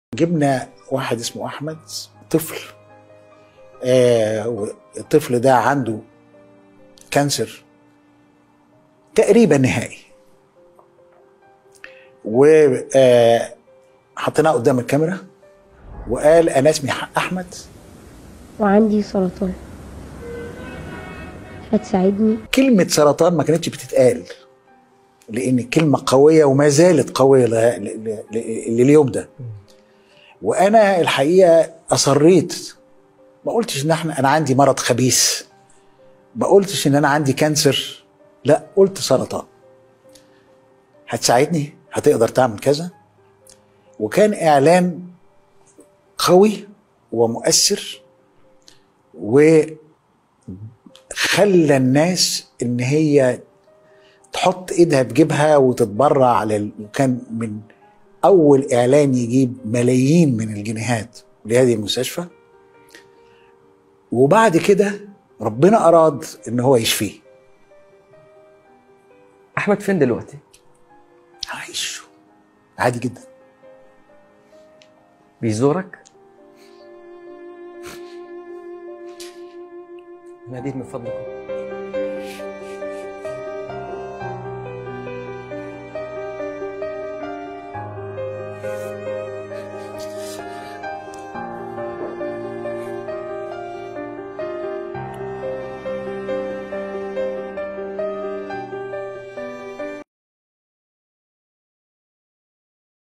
جبنا واحد اسمه احمد طفل آه الطفل ده عنده كانسر تقريبا نهائي و آه، حطيناه قدام الكاميرا وقال انا اسمي احمد وعندي سرطان هتساعدني كلمة سرطان ما كانتش بتتقال لأن الكلمة قوية وما زالت قوية ل- ل- ل- لليوم ده وأنا الحقيقة أصريت ما قلتش إن احنا أنا عندي مرض خبيث ما قلتش إن أنا عندي كانسر لا قلت سرطان هتساعدني هتقدر تعمل كذا وكان إعلان قوي ومؤثر و خلى الناس ان هي تحط ايدها في جيبها وتتبرع لل... وكان من اول اعلان يجيب ملايين من الجنيهات لهذه المستشفى وبعد كده ربنا اراد ان هو يشفيه احمد فين دلوقتي عايش عادي جدا بيزورك نادين من فضلكم